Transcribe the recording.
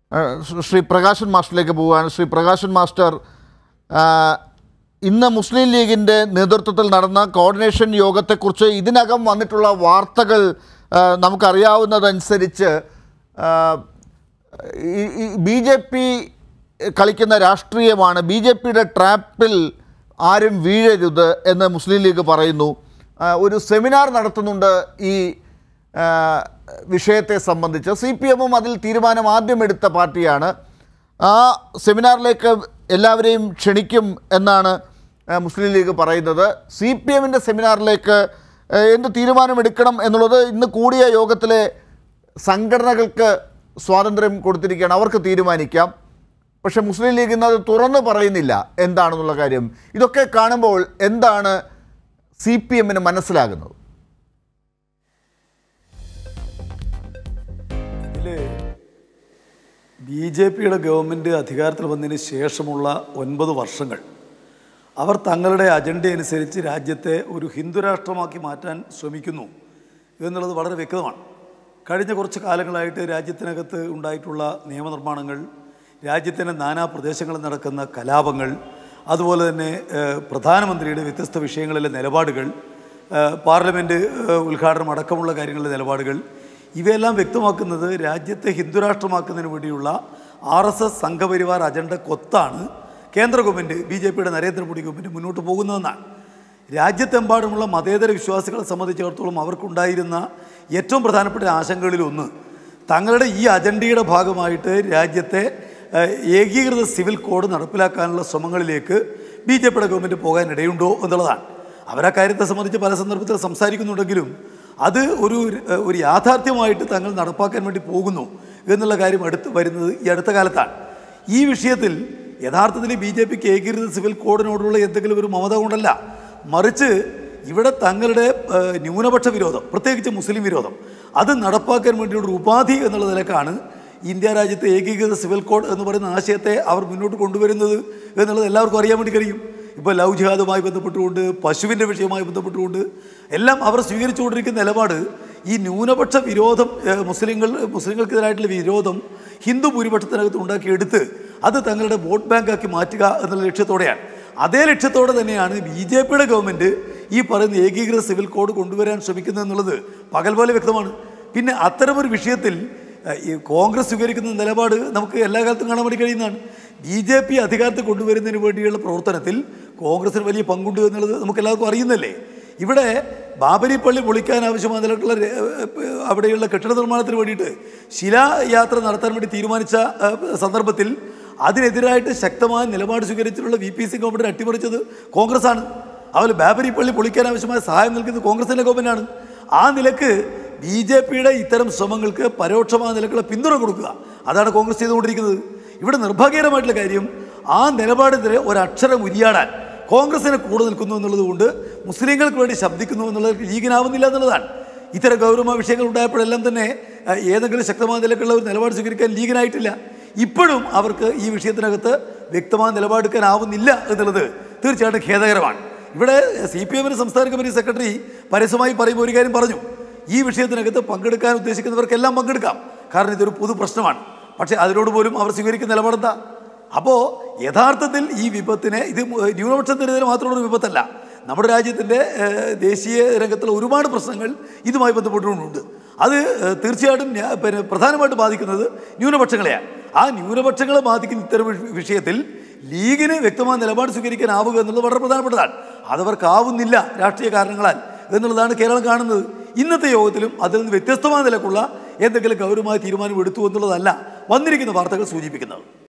ആ, ശ്രീ പ്രകാശൻ മാസ്റ്ററിലേക്ക് പോവുകയാണ് ശ്രീ പ്രകാശൻ മാസ്റ്റർ ആ, ഇന്ന് മുസ്ലിം ലീഗിൻ്റെ നേതൃത്വത്തിൽ നടന്ന കോർഡിനേഷൻ യോഗത്തെക്കുറിച്ച് ഇതിനകം വന്നിട്ടുള്ള വാർത്തകൾ ആ, നമുക്കറിയാവുന്നതനുസരിച്ച് ബി ജെ പി കളിക്കുന്ന രാഷ്ട്രീയമാണ് ബി ജെ പിയുടെ ട്രാപ്പിൽ ആരും വീഴരുത് എന്ന് മുസ്ലിം ലീഗ് പറയുന്നു ആ, ഒരു സെമിനാർ നടത്തുന്നുണ്ട് ഈ ആ, വിഷയത്തെ സംബന്ധിച്ച് സി പി എമ്മും അതിൽ തീരുമാനം ആദ്യം എടുത്ത പാർട്ടിയാണ് ആ സെമിനാറിലേക്ക് എല്ലാവരെയും ക്ഷണിക്കും എന്നാണ് ആ, മുസ്ലിം ലീഗ് പറയുന്നത് സി പി എമ്മിൻ്റെ സെമിനാറിലേക്ക് ആ, എന്ത് തീരുമാനമെടുക്കണം എന്നുള്ളത് ഇന്ന് കൂടിയ യോഗത്തിലെ സംഘടനകൾക്ക് സ്വാതന്ത്ര്യം കൊടുത്തിരിക്കുകയാണ് അവർക്ക് തീരുമാനിക്കാം പക്ഷേ മുസ്ലിം ലീഗ് ഇന്ന് അത് തുറന്നു പറയുന്നില്ല എന്താണെന്നുള്ള കാര്യം ഇതൊക്കെ കാണുമ്പോൾ എന്താണ് സി പി എമ്മിന് മനസ്സിലാകുന്നത് ഇതിൽ ബി ജെ പിയുടെ ഗവൺമെൻറ് അധികാരത്തിൽ വന്നതിന് ശേഷമുള്ള ഒൻപത് വർഷങ്ങൾ അവർ തങ്ങളുടെ അജണ്ട അനുസരിച്ച് രാജ്യത്തെ ഒരു ഹിന്ദു രാഷ്ട്രമാക്കി മാറ്റാൻ ശ്രമിക്കുന്നു എന്നുള്ളത് വളരെ വ്യക്തമാണ് കഴിഞ്ഞ കുറച്ച് കാലങ്ങളായിട്ട് രാജ്യത്തിനകത്ത് ഉണ്ടായിട്ടുള്ള നിയമനിർമ്മാണങ്ങൾ രാജ്യത്തിൻ്റെ നാനാ പ്രദേശങ്ങളിൽ നടക്കുന്ന കലാപങ്ങൾ അതുപോലെ തന്നെ ഏഹ്, പ്രധാനമന്ത്രിയുടെ വ്യത്യസ്ത വിഷയങ്ങളിലെ നിലപാടുകൾ ഏഹ്, പാർലമെൻറ്റ് ഏഹ്, ഉദ്ഘാടനം അടക്കമുള്ള കാര്യങ്ങളിലെ നിലപാടുകൾ ഇവയെല്ലാം വ്യക്തമാക്കുന്നത് രാജ്യത്തെ ഹിന്ദുരാഷ്ട്രമാക്കുന്നതിന് വേണ്ടിയുള്ള R S S Sangh Parivar agenda കൊത്താണ് കേന്ദ്ര ഗവൺമെൻറ് ബി ജെ പിയുടെ നരേന്ദ്രമോദി ഗവൺമെൻറ് മുന്നോട്ട് പോകുന്നതെന്നാണ് രാജ്യത്തെമ്പാടുമുള്ള മതേതര വിശ്വാസികളെ സംബന്ധിച്ചിടത്തോളം അവർക്കുണ്ടായിരുന്ന ഏറ്റവും പ്രധാനപ്പെട്ട ആശങ്കകളിലൊന്ന് തങ്ങളുടെ ഈ അജണ്ടയുടെ ഭാഗമായിട്ട് രാജ്യത്തെ ഏഹ്, ഏകീകൃത സിവിൽ കോഡ് നടപ്പിലാക്കാനുള്ള ശ്രമങ്ങളിലേക്ക് ബി ജെ പിയുടെ ഗവൺമെൻറ് പോകാനിടയുണ്ടോ എന്നുള്ളതാണ് അവരാ കാര്യത്തെ സംബന്ധിച്ച് പല സന്ദർഭത്തിൽ സംസാരിക്കുന്നുണ്ടെങ്കിലും അത് ഒരു ഏഹ്, ഒരു യാഥാർത്ഥ്യമായിട്ട് തങ്ങൾ നടപ്പാക്കാൻ വേണ്ടി പോകുന്നു എന്നുള്ള കാര്യം അടുത്ത് വരുന്നത് ഈ അടുത്ത കാലത്താണ് ഈ വിഷയത്തിൽ യഥാർത്ഥത്തിൽ ബി ജെ പിക്ക് ഏകീകൃത സിവിൽ കോഡിനോടുള്ള എന്തെങ്കിലും ഒരു മമത കൊണ്ടല്ല മറിച്ച് ഇവിടെ തങ്ങളുടെ ഏഹ്, ന്യൂനപക്ഷ വിരോധം പ്രത്യേകിച്ച് മുസ്ലിം വിരോധം അത് നടപ്പാക്കാൻ വേണ്ടിയുള്ള ഒരു ഉപാധി എന്നുള്ള നിലക്കാണ് ഇന്ത്യ രാജ്യത്തെ ഏകീകൃത സിവിൽ കോഡ് എന്ന് പറയുന്ന ആശയത്തെ അവർ മുന്നോട്ട് കൊണ്ടുവരുന്നത് എന്നുള്ളത് എല്ലാവർക്കും അറിയാൻ വേണ്ടി കഴിയും ഇപ്പോൾ ലവ് ജിഹാദുമായി ബന്ധപ്പെട്ടുകൊണ്ട് പശുവിൻ്റെ വിഷയവുമായി ബന്ധപ്പെട്ടുകൊണ്ട് എല്ലാം അവർ സ്വീകരിച്ചുകൊണ്ടിരിക്കുന്ന നിലപാട് ഈ ന്യൂനപക്ഷ വിരോധം ഏഹ്, മുസ്ലിങ്ങൾ മുസ്ലിങ്ങൾക്കെതിരായിട്ടുള്ള വിരോധം ഹിന്ദു ഭൂരിപക്ഷത്തിനകത്ത് ഉണ്ടാക്കിയെടുത്ത് അത് തങ്ങളുടെ വോട്ട് ബാങ്കാക്കി മാറ്റുക എന്നുള്ള ലക്ഷ്യത്തോടെയാണ് അതേ ലക്ഷ്യത്തോടെ തന്നെയാണ് ബി ജെ പിയുടെ ഗവൺമെൻറ് ഈ പറയുന്ന ഏകീകൃത സിവിൽ കോഡ് കൊണ്ടുവരാൻ ശ്രമിക്കുന്നത് എന്നുള്ളത് പകൽ പോലെ വ്യക്തമാണ് പിന്നെ അത്തരമൊരു വിഷയത്തിൽ ഏഹ്, ഈ കോൺഗ്രസ് സ്വീകരിക്കുന്ന നിലപാട് നമുക്ക് എല്ലാ കാലത്തും കാണാൻ വേണ്ടി കഴിയുന്നതാണ് ബി ജെ പി അധികാരത്തിൽ കൊണ്ടുവരുന്നതിന് വേണ്ടിയുള്ള പ്രവർത്തനത്തിൽ കോൺഗ്രസിന് വലിയ പങ്കുണ്ട് എന്നുള്ളത് നമുക്ക് എല്ലാവർക്കും അറിയുന്നല്ലേ ഇവിടെ ബാബരി പള്ളി പൊളിക്കാൻ ആവശ്യമായ നിലക്കുള്ള രേ- ഏഹ് അവിടെയുള്ള കെട്ടിട നിർമ്മാണത്തിന് വേണ്ടിയിട്ട് ശിലായാത്ര നടത്താൻ വേണ്ടി തീരുമാനിച്ച ഏഹ്, സന്ദർഭത്തിൽ അതിനെതിരായിട്ട് ശക്തമായ നിലപാട് സ്വീകരിച്ചിട്ടുള്ള വി പി സി ഗവൺമെൻറ് അട്ടിമറിച്ചത് കോൺഗ്രസ്സാണ് അതുപോലെ ബാബരി പള്ളി പൊളിക്കാൻ ആവശ്യമായ സഹായം നൽകുന്നത് കോൺഗ്രസിൻ്റെ ഗവൺമെൻറ്റാണ് ആ നിലക്ക് ബി ജെ പിയുടെ ഇത്തരം ശ്രമങ്ങൾക്ക് പരോക്ഷമായ നിലക്കുള്ള പിന്തുണ കൊടുക്കുക അതാണ് കോൺഗ്രസ് ചെയ്തുകൊണ്ടിരിക്കുന്നത് ഇവിടെ നിർഭാഗ്യകരമായിട്ടുള്ള കാര്യം ആ നിലപാടിനെതിരെ ഒരക്ഷരം ഉരിയാടാൻ കോൺഗ്രസിനെ കൂടെ നിൽക്കുന്നു എന്നുള്ളത് കൊണ്ട് മുസ്ലിങ്ങൾക്ക് വേണ്ടി ശബ്ദിക്കുന്നു എന്നുള്ളത് ലീഗിനാവുന്നില്ല എന്നുള്ളതാണ് ഇത്തരം ഗൗരവമായ വിഷയങ്ങൾ ഉണ്ടായപ്പോഴെല്ലാം തന്നെ അഹ്, ഏതെങ്കിലും ശക്തമായ നിലക്കുള്ള ഒരു നിലപാട് സ്വീകരിക്കാൻ ലീഗിനായിട്ടില്ല ഇപ്പോഴും അവർക്ക് ഈ വിഷയത്തിനകത്ത് വ്യക്തമായ നിലപാടെടുക്കാനാവുന്നില്ല എന്നുള്ളത് തീർച്ചയായിട്ടും ഖേദകരമാണ് ഇവിടെ സി പി എമ്മിന് സംസ്ഥാന കമ്മിറ്റി സെക്രട്ടറി പരസ്യമായി പറയുമ്പോൾ ഒരു കാര്യം പറഞ്ഞു ഈ വിഷയത്തിനകത്ത് പങ്കെടുക്കാൻ ഉദ്ദേശിക്കുന്നവർക്കെല്ലാം പങ്കെടുക്കാം കാരണം ഇതൊരു പൊതു പ്രശ്നമാണ് പക്ഷേ അതിനോട് പോലും അവർ സ്വീകരിക്കുന്ന നിലപാടെന്താ അപ്പോൾ യഥാർത്ഥത്തിൽ ഈ വിപത്തിനെ ഇത് ന്യൂനപക്ഷത്തിനെതിരെ മാത്രമുള്ള ഒരു വിപത്തല്ല നമ്മുടെ രാജ്യത്തിൻ്റെ ഏഹ്, ദേശീയ രംഗത്തുള്ള ഒരുപാട് പ്രശ്നങ്ങൾ ഇതുമായി ബന്ധപ്പെട്ടുകൊണ്ടുണ്ട് അത് ഏഹ്, തീർച്ചയായിട്ടും ന്യാ- പിന്നെ പ്രധാനമായിട്ട് ബാധിക്കുന്നത് ന്യൂനപക്ഷങ്ങളെയാണ് ആ ന്യൂനപക്ഷങ്ങളെ ബാധിക്കുന്ന ഇത്തരം വിഷ- വിഷയത്തിൽ ലീഗിന് വ്യക്തമായ നിലപാട് സ്വീകരിക്കാനാവുക എന്നുള്ളത് വളരെ പ്രധാനപ്പെട്ടതാണ് അതവർക്കാവുന്നില്ല രാഷ്ട്രീയ കാരണങ്ങളാൽ എന്നുള്ളതാണ് കേരളം കാണുന്നത് ഇന്നത്തെ യോഗത്തിലും അതിൽ നിന്ന് വ്യത്യസ്തമായ നിലക്കുള്ള എന്തെങ്കിലും ഗൗരവമായ തീരുമാനം എടുത്തു എന്നുള്ളതല്ല വന്നിരിക്കുന്ന വാർത്തകൾ സൂചിപ്പിക്കുന്നത്